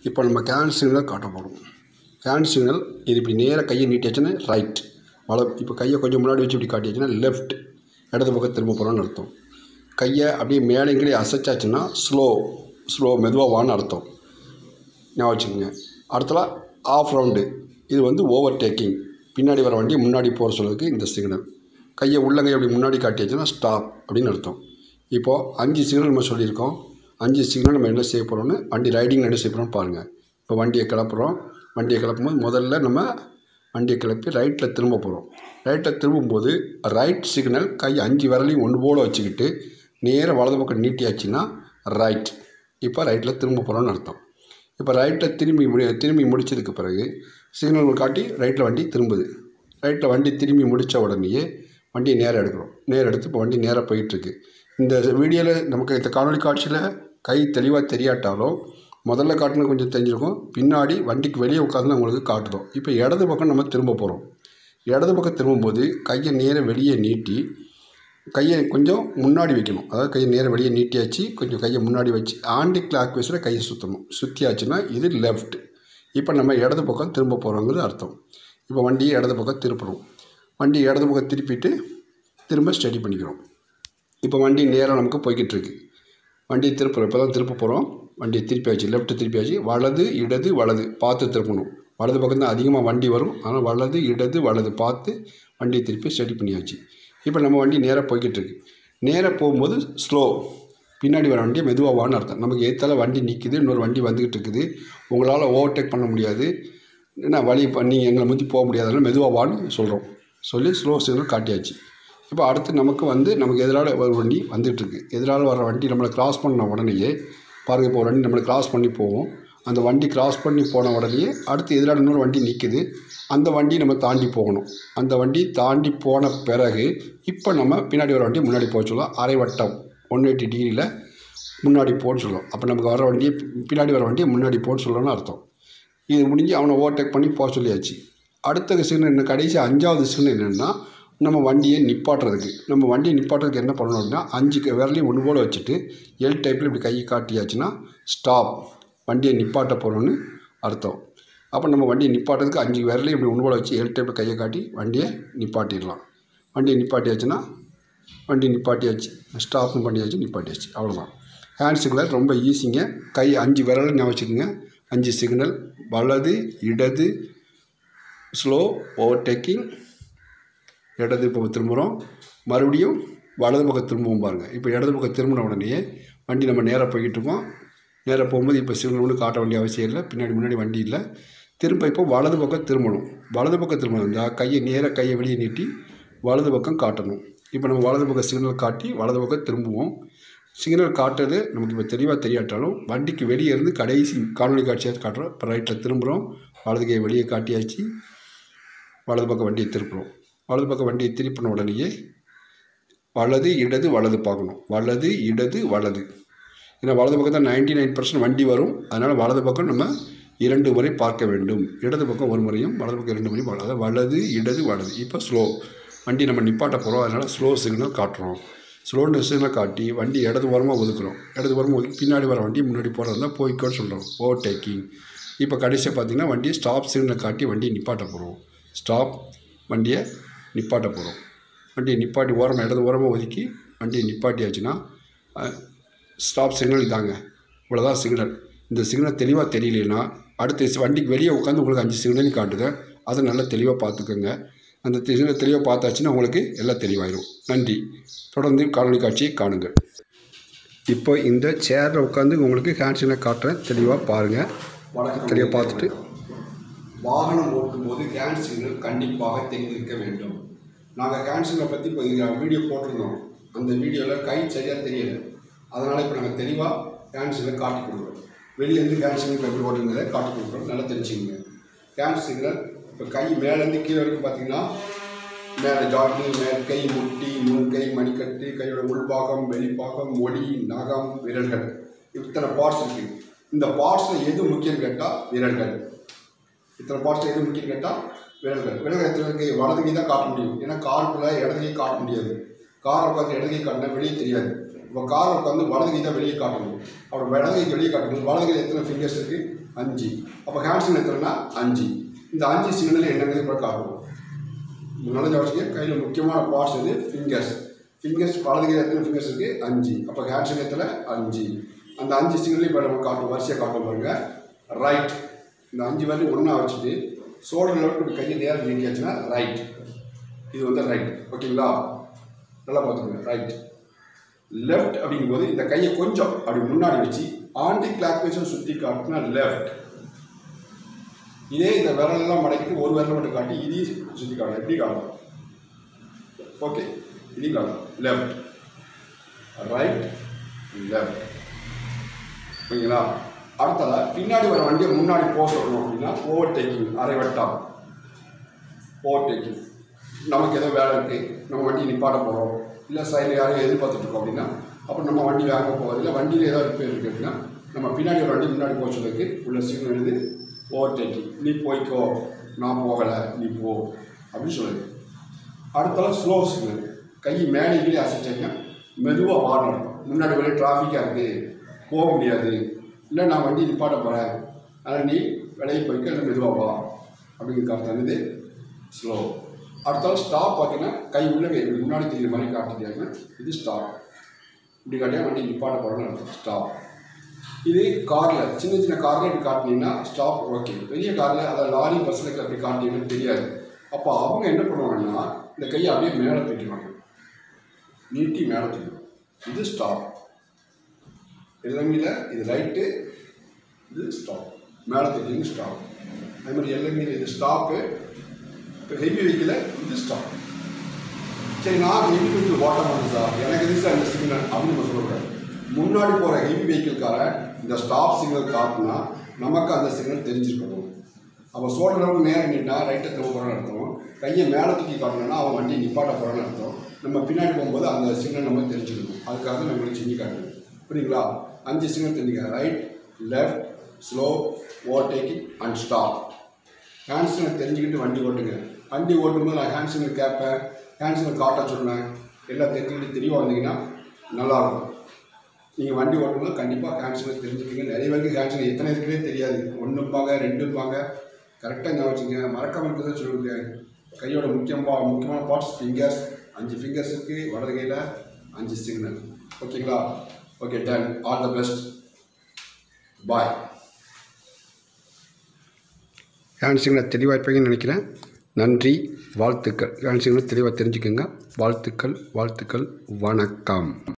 இப்போ நம்ம can signal காட்ட போகிறோம் கேன் சிக்னல் இது இப்படி நேராக கையை நீட்டியாச்சுன்னா ரைட் வல இப்போ கையை கொஞ்சம் முன்னாடி வச்சு இப்படி காட்டியாச்சுன்னா லெஃப்ட் இடது பக்கம் திரும்ப போகிறோன்னு அர்த்தம் கையை அப்படியே மேலே கீழே அசைச்சாச்சுன்னா ஸ்லோ ஸ்லோ மெதுவாக வான்னு அர்த்தம் ஞாபகம் வச்சுக்கோங்க அடுத்தல ஆஃப் ரவுண்டு இது வந்து ஓவர் டேக்கிங் பின்னாடி வர வண்டி முன்னாடி போகிற சொல்றதுக்கு இந்த சிக்னல் கையை உள்ளங்கை அப்படி முன்னாடி காட்டியாச்சுன்னா ஸ்டாப் அப்படின்னு அர்த்தம் இப்போது அஞ்சு சிக்னல் நம்ம சொல்லியிருக்கோம் அஞ்சு சிக்னல் நம்ம என்ன செய்ய போகிறோம்னு வண்டி ரைடிங் என்ன செய்ய போகிறோம்னு பாருங்கள் இப்போ வண்டியை கிளப்புறோம் வண்டியை கிளப்பும்போது முதல்ல நம்ம வண்டியை கிளப்பி ரைட்டில் திரும்ப போகிறோம் ரைட்டில் திரும்பும்போது ரைட் சிக்னல் கை அஞ்சு விரலையும் ஒன்று போல் வச்சுக்கிட்டு நேராக வலது பக்கம் நீட்டியாச்சுன்னா ரைட் இப்போ ரைட்டில் திரும்ப போகிறோம்னு அர்த்தம் இப்போ ரைட்டில் திரும்பி முடி திரும்பி முடிச்சதுக்கு பிறகு சிக்னல் காட்டி ரைட்டில் வண்டி திரும்புது ரைட்டில் வண்டி திரும்பி முடித்த உடனேயே வண்டியை நேராக எடுக்கிறோம் நேராக எடுத்து இப்போ வண்டி நேராக போயிட்டுருக்கு இந்த வீடியோவில் நமக்கு இந்த காணொலி காட்சியில் கை தெளிவாக தெரியாட்டாலும் முதல்ல காட்டினது கொஞ்சம் தெரிஞ்சிருக்கும் பின்னாடி வண்டிக்கு வெளியே உட்காந்து உங்களுக்கு காட்டுதோம் இப்போ இடது பக்கம் நம்ம திரும்ப போகிறோம் இடது பக்கம் திரும்பும்போது கையை நேராக வெளியே நீட்டி கையை கொஞ்சம் முன்னாடி வைக்கணும் அதாவது கையை நேராக வெளியே நீட்டியாச்சு கொஞ்சம் கையை முன்னாடி வச்சு ஆண்டி கிளாக் வைஸில் கையை சுற்றணும் சுற்றியாச்சுன்னா இது லெஃப்ட் இப்போ நம்ம இடது பக்கம் திரும்ப போகிறோங்கிறது அர்த்தம் இப்போ வண்டியை இடது பக்கம் திருப்புறோம் வண்டி இடது பக்கம் திருப்பிட்டு திரும்ப ஸ்டடி பண்ணிக்கிறோம் இப்போ வண்டி நேராக நமக்கு போய்கிட்டு இருக்கு வண்டியை திருப்புறோம் இப்போ தான் திருப்ப போகிறோம் வண்டியை திருப்பியாச்சு லெஃப்ட் திருப்பியாச்சு வலது இடது வலது பார்த்து திருப்பணும் வலது பக்கம் தான் அதிகமாக வண்டி வரும் ஆனால் வலது இடது வலது பார்த்து வண்டியை திருப்பி ஸ்டடி பண்ணியாச்சு இப்போ நம்ம வண்டி நேராக போய்கிட்டு இருக்கு நேராக போகும்போது ஸ்லோ பின்னாடி வர வண்டியை மெதுவாக வான்னு அர்த்தம் நமக்கு ஏற்றால வண்டி நிற்குது இன்னொரு வண்டி வந்துக்கிட்டு இருக்குது உங்களால் ஓவர்டேக் பண்ண முடியாது என்ன வழி பண்ணி எங்களை முந்தி போக முடியாதனால மெதுவாக வான்னு சொல்கிறோம் சொல்லி ஸ்லோ சிக்னல் காட்டியாச்சு இப்போ அடுத்து நமக்கு வந்து நமக்கு எதிரால் ஒரு வண்டி வந்துகிட்ருக்கு எதிரால் வர வண்டி நம்மளை கிராஸ் பண்ண உடனேயே பாருங்கள் இப்போ ஒரு வண்டி நம்மளை கிராஸ் பண்ணி போவோம் அந்த வண்டி கிராஸ் பண்ணி போன உடனேயே அடுத்து எதிரால் இன்னொரு வண்டி நிற்குது அந்த வண்டி நம்ம தாண்டி போகணும் அந்த வண்டி தாண்டி போன பிறகு இப்போ நம்ம பின்னாடி வர வண்டி முன்னாடி போக சொல்லலாம் அரை வட்டம் ஒன் எயிட்டி டிகிரியில் முன்னாடி போன்னு சொல்லலாம் அப்போ நமக்கு வர வண்டியை பின்னாடி வர வண்டியை முன்னாடி போன்னு சொல்லணும்னு அர்த்தம் இது முடிஞ்சு அவனை ஓவர்டேக் பண்ணி போக சொல்லியாச்சு அடுத்த சிக்னல் என்ன கடைசி அஞ்சாவது சிக்னல் என்னென்னா நம்ம வண்டியை நிப்பாட்டுறதுக்கு நம்ம வண்டியை நிப்பாட்டுறதுக்கு என்ன பண்ணணும் அப்படின்னா அஞ்சு க- விரலையும் ஒன்று போல் வச்சுட்டு எல் டைப்பில் இப்படி கையை காட்டியாச்சுன்னா ஸ்டாப் வண்டியை நிப்பாட்ட போகிறோன்னு அர்த்தம் அப்போ நம்ம வண்டியை நிப்பாட்டுறதுக்கு அஞ்சு விரலையும் இப்படி ஒன்று போல் வச்சு எல் டைப்பில் கையை காட்டி வண்டியை நிப்பாட்டிடலாம் வண்டியை நிப்பாட்டியாச்சுன்னா வண்டி நிப்பாட்டியாச்சு ஸ்டாப்னு பண்ணியாச்சு நிப்பாட்டியாச்சு அவ்வளோதான் ஹேண்ட் சிக்னல் ரொம்ப ஈஸிங்க கை அஞ்சு விரல் ஞாபகம் வச்சுக்கோங்க அஞ்சு சிக்னல் வலது இடது ஸ்லோ ஓவர்டேக்கிங் இடது பக்கம் திரும்புகிறோம் மறுபடியும் வலது பக்கம் திரும்பவும் பாருங்கள் இப்போ இடது பக்கம் திரும்பின உடனே வண்டி நம்ம நேராக போய்கிட்டு இருக்கோம் நேராக போகும்போது இப்போ சிக்னல் ஒன்றும் காட்ட வேண்டிய அவசியம் இல்லை பின்னாடி முன்னாடி வண்டி இல்லை திரும்ப இப்போ வலது பக்கம் திரும்பணும் வலது பக்கம் திரும்பணும் இருந்தால் கையை நேராக கையை வெளியே நீட்டி வலது பக்கம் காட்டணும் இப்போ நம்ம வலது பக்கம் சிக்னல் காட்டி வலது பக்கம் திரும்புவோம் சிக்னல் காட்டுறது நமக்கு இப்போ தெளிவாக தெரியாட்டாலும் வண்டிக்கு வெளியே இருந்து கடைசி காணொலி காட்சியாக காட்டுறோம் இப்போ ரைட்டில் திரும்புகிறோம் வலது கையை வெளியே காட்டியாச்சு வலது பக்கம் வண்டியை திருப்புறோம் வலது பக்கம் வண்டியை திருப்பின உடனேயே வலது இடது வலது பார்க்கணும் வலது இடது வலது ஏன்னா வலது பக்கம் தான் நைன்டி நைன் பர்சன்ட் வண்டி வரும் அதனால் வலது பக்கம் நம்ம இரண்டு முறை பார்க்க வேண்டும் இடது பக்கம் ஒரு முறையும் வலது பக்கம் இரண்டு முறையும் பார்க்கலாம் அதாவது வலது இடது வலது இப்போ ஸ்லோ வண்டி நம்ம நிப்பாட்ட போகிறோம் அதனால் ஸ்லோ சிக்னல் காட்டுறோம் ஸ்லோ சிக்னல் காட்டி வண்டி இடது ஓரமாக ஒதுக்குறோம் இடது ஓரமாக ஒதுக்கி பின்னாடி வர வண்டி முன்னாடி போகிறதா போய்க்கோன்னு சொல்கிறோம் ஓவர் டேக்கிங் இப்போ கடைசியாக பார்த்தீங்கன்னா வண்டியை ஸ்டாப் சிக்னல் காட்டி வண்டியை நிப்பாட்ட போகிறோம் ஸ்டாப் வண்டியை நிப்பாட்ட போகிறோம் வண்டியை நிப்பாட்டி ஓரமாக இடது ஓரமாக ஒதுக்கி வண்டியை நிப்பாட்டியாச்சுன்னா ஸ்டாப் சிக்னல் இதாங்க இவ்வளோதான் சிக்னல் இந்த சிக்னல் தெளிவாக தெரியலனா அடுத்த சி- வண்டிக்கு வெளியே உட்காந்து உங்களுக்கு அஞ்சு சிக்னலையும் காட்டுது அதை நல்லா தெளிவாக பார்த்துக்கோங்க அந்த சிக்னல் தெளிவாக பார்த்தாச்சுன்னா உங்களுக்கு எல்லாம் தெளிவாயிடும் நன்றி தொடர்ந்து காணொலி காட்சியை காணுங்கள் இப்போ இந்த சேரில் உட்காந்து உங்களுக்கு ஹேண்ட் சிக்னல் காட்டுறேன் தெளிவாக பாருங்கள் தெளிவாக பார்த்துட்டு வாகனம் ஓட்டும்போது ஹேண்ட் சிக்னல் கண்டிப்பாக தெரிந்திருக்க வேண்டும் நாங்கள் ஹேண்ட் சிக்னலை பற்றி இப்போ இங்க வீடியோ போட்டிருந்தோம் அந்த வீடியோவில் கை சரியாக தெரியல அதனால் இப்போ நாங்கள் தெளிவாக ஹேண்ட் சிக்னல் காட்டி கொடுக்குறோம் வெளியே இருந்து ஹேண்ட் சிக்னல் எப்படி ஓட்டுங்கிறத காட்டி கொடுக்குறோம் நல்லா தெரிஞ்சுக்கங்க ஹேண்ட் சிக்னல் இப்போ கை மேலேருந்து கீழே வரைக்கும் பார்த்தீங்கன்னா மேலே ஜாக்கி மேல் கை முட்டி முன்கை மணிக்கட்டு கையோட உள்பாகம் வெளிப்பாகம் ஒடி நகம் விரல்கள் இத்தனை பார்ட்ஸ் இருக்குது இந்த பார்ட்ஸில் எது முக்கியம் கேட்டால் விரல்கள் இத்தனை பார்ட்ஸில் எது முக்கியம் கேட்டால் விரல்கள் விரல்கள் எத்தனை இருக்கு வலது கை தான் காட்ட முடியும் ஏன்னா காருக்குள்ளே இடது கை காட்ட முடியாது கார் உட்காந்து இடது கை காட்டினா வெளியே தெரியாது இப்போ கார் உட்காந்து வலது கை தான் வெளியே காட்டணும் அப்புறம் வலது கை வெளியே காட்டணும் வலது கை எத்தனை ஃபிங்கர்ஸ் இருக்குது அஞ்சு அப்போ ஹேண்ட் சிக்னல் எத்தனைனா அஞ்சு இந்த அஞ்சு சிக்னல் என்னங்கிறது இப்போ காட்டுவோம் நல்ல வச்சுக்க கையில் முக்கியமான பார்ட்ஸ் இது ஃபிங்கர்ஸ் ஃபிங்கர்ஸ் வலது கையில் எத்தனை ஃபிங்கர்ஸ் இருக்குது அஞ்சு அப்போ ஹேண்ட் சிக்னத்தில் அஞ்சு அந்த அஞ்சு சிக்னலையும் இப்போ நம்ம காட்டும் வரிசையாக காட்டும் பாருங்க ரைட் இந்த அஞ்சு வரலையும் ஒன்றா வச்சுட்டு சோழர் லெவலுக்கு இப்படி கையை நேரம் நீட்டியாச்சுன்னா ரைட் இது வந்து ரைட் ஓகேங்களா நல்லா பார்த்துக்கோங்க ரைட் லெஃப்ட் அப்படிங்கும்போது இந்த கையை கொஞ்சம் அப்படி முன்னாடி வச்சு ஆன்டி கிளாக் வைஸும் சுற்றி காட்டினா லெஃப்ட் இதே இந்த விரலெல்லாம் மடக்கிட்டு ஒரு விரல் மட்டும் காட்டி இதையும் சுற்றி காட்டலாம் எப்படி காட்டலாம் ஓகே இதையும் காட்டலாம் லெஃப்ட் ரைட் லெஃப்ட் ஓகேங்களா அடுத்ததா பின்னாடி வர வண்டியை முன்னாடி போக சொல்லணும் அப்படின்னா ஓவர் டேக்கிங் அரை வட்டம் ஓவர் டேக்கிங் நமக்கு ஏதோ வேலை இருக்குது நம்ம வண்டி நிப்பாட்ட போகிறோம் இல்லை சைடில் யாரையும் எதிர்பார்த்துட்டு இருக்கோம் அப்படின்னா அப்போ நம்ம வண்டி வேக போகிறது இல்லை வண்டியில் ஏதாவது ரிப்பேர் இருக்குது அப்படின்னா நம்ம பின்னாடி ஒரு வண்டி முன்னாடி போக சொல்லுறதுக்கு உள்ள சிக்னல் எழுது ஓவர் டேக்கிங் நீ போய்க்கோ நான் போகலை நீ போ அப்படின்னு சொல்லுது அடுத்தால ஸ்லோ சிக்னல் கை மேலே கீழே அசைச்சாங்க மெதுவாக வாடணும் முன்னாடி வரையும் டிராஃபிக்காக இருக்குது போக முடியாது இல்லை நான் வண்டி நிப்பாட்ட போகிறேன் அதனால் நீ விலையை போய்க்க இல்லை மெதுவாக வா அப்படிங்கிற அர்த்தம் இது ஸ்லோ அடுத்தால ஸ்டாப் பார்த்தீங்கன்னா கை உள்ள கை இப்படி முன்னாடி தெரியுற மாதிரி காட்டிட்டாங்க இது ஸ்டாப் இப்படி காட்டியா வண்டி நிப்பாட்ட போகிறோம்னு அர்த்தம் ஸ்டாப் இது காரில் சின்ன சின்ன காரில் இப்படி காட்டினீங்கன்னா ஸ்டாப் ஓகே பெரிய காரில் அதாவது லாரி பஸ்ஸில் அப்படி காட்டினீங்கன்னு தெரியாது அப்போ அவங்க என்ன பண்ணுவாங்கன்னா இந்த கையை அப்படியே மேலே தூக்கிடுவாங்க நீட்டி மேலே தூக்கிடுவாங்க இது ஸ்டாப் எல்லாமே இது ரைட்டு இது ஸ்டாப் மேலே தூக்கிங்க ஸ்டாப் அதே மாதிரி எல்லாமே இது ஸ்டாப்பு இப்போ ஹெவி வெஹிக்கில் இது ஸ்டாப் சரி நான் ஹெவி வெஹிக்கிள் ஓட்ட மாட்டேன் சார் எனக்கு எது சார் இந்த சிக்னல் அப்படின்னு நம்ம சொல்லக்கூடாது முன்னாடி போகிற ஹெவி வெஹிக்கிள்காரன் இந்த ஸ்டாப் சிக்னல் காட்டினா நமக்கு அந்த சிக்னல் தெரிஞ்சிருக்கணும் அப்போ சோழனவுக்கு நேரம் நிட்டா ரைட்டை திரும்ப போகிறான்னு அர்த்தம் கையை மேலே தூக்கி காட்டணும்னா அவன் வண்டி நிப்பாட்ட போகிறான்னு அர்த்தம் நம்ம பின்னாடி போகும்போது அந்த சிக்னல் நம்ம தெரிஞ்சுக்கணும் அதுக்காக நம்மளுக்கு செஞ்சு காட்டுது புரியுங்களா அஞ்சு சிக்னல் தெரிஞ்சுக்க right left slow overtaking and stop hand signal தெரிஞ்சுக்கிட்டு வண்டி ஓட்டுங்க வண்டி ஓட்டும்போது நான் ஹேண்ட் சிக்னல் கேட்பேன் ஹேண்ட் சிக்னல் காட்ட சொன்னேன் எல்லாம் தெரிஞ்சுக்கிட்டு தெளிவாக வந்தீங்கன்னா நல்லாயிருக்கும் நீங்கள் வண்டி ஓட்டும்போது கண்டிப்பாக ஹேண்ட் சிக்னல் தெரிஞ்சுக்கங்க நிறைய பேருக்கு ஹேண்ட் சிக்னல் எத்தனை இருக்குன்னே தெரியாது ஒன்றுப்பாங்க ரெண்டுப்பாங்க கரெக்டாக ஞாபகம் வச்சுங்க மறக்காம இருக்கிறத சொல்லுங்க கையோட முக்கியமா முக்கியமான பார்ட்ஸ் ஃபிங்கர்ஸ் அஞ்சு ஃபிங்கர்ஸ் இருக்குது வலது கையில் அஞ்சு சிக்னல் ஓகேங்களா okay done all the best bye hand signal தெளிவாக இருப்பீங்கன்னு நினைக்கிறேன் நன்றி வாழ்த்துக்கள் ஹேண்ட் சிக்னல் தெளிவாக தெரிஞ்சுக்கோங்க வாழ்த்துக்கள் வாழ்த்துக்கள் வணக்கம்